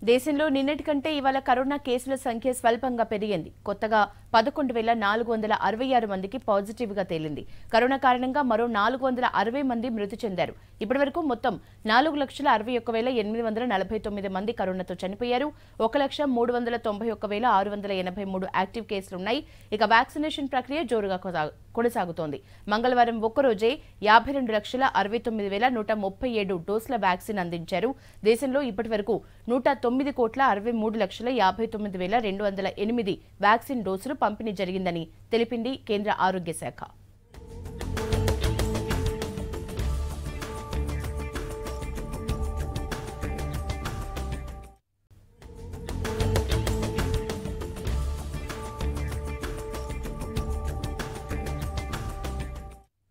దేశంలో నిన్నటి కంటే ఇవాళ కరోనా కేసుల సంఖ్య స్వల్పంగా పెరిగింది కొత్తగా పదకొండు వేల నాలుగు వందల అరవై ఆరు మందికి పాజిటివ్ గా తేలింది కరోనా కారణంగా మరో నాలుగు వందల అరవై మంది మృతి చెందారు ఇప్పటివరకు మొత్తం నాలుగు లక్షల అరవై ఒక్క వేల ఎనిమిది వందల నలభై తొమ్మిది మంది కరోనాతో చనిపోయారు ఒక లక్ష మూడు వందల తొంభై ఒక్క వేల ఆరు వందల ఎనభై మూడు యాక్టివ్ కేసులున్నాయి ఇక వ్యాక్సినేషన్ ప్రక్రియ జోరుగా కొసా- కొనసాగుతోంది మంగళవారం ఒక్కరోజే యాభై రెండు లక్షల అరవై తొమ్మిది వేల నూట ముప్పై ఏడు డోసుల వ్యాక్సిన్ అందించారు దేశంలో ఇప్పటి వరకు నూట తొమ్మిది కోట్ల అరవై మూడు లక్షల యాభై తొమ్మిది వేల రెండు వందల ఎనిమిది వ్యాక్సిన్ డోసులు పంపిణీ జరిగిందని తెలిపింది కేంద్ర ఆరోగ్య శాఖ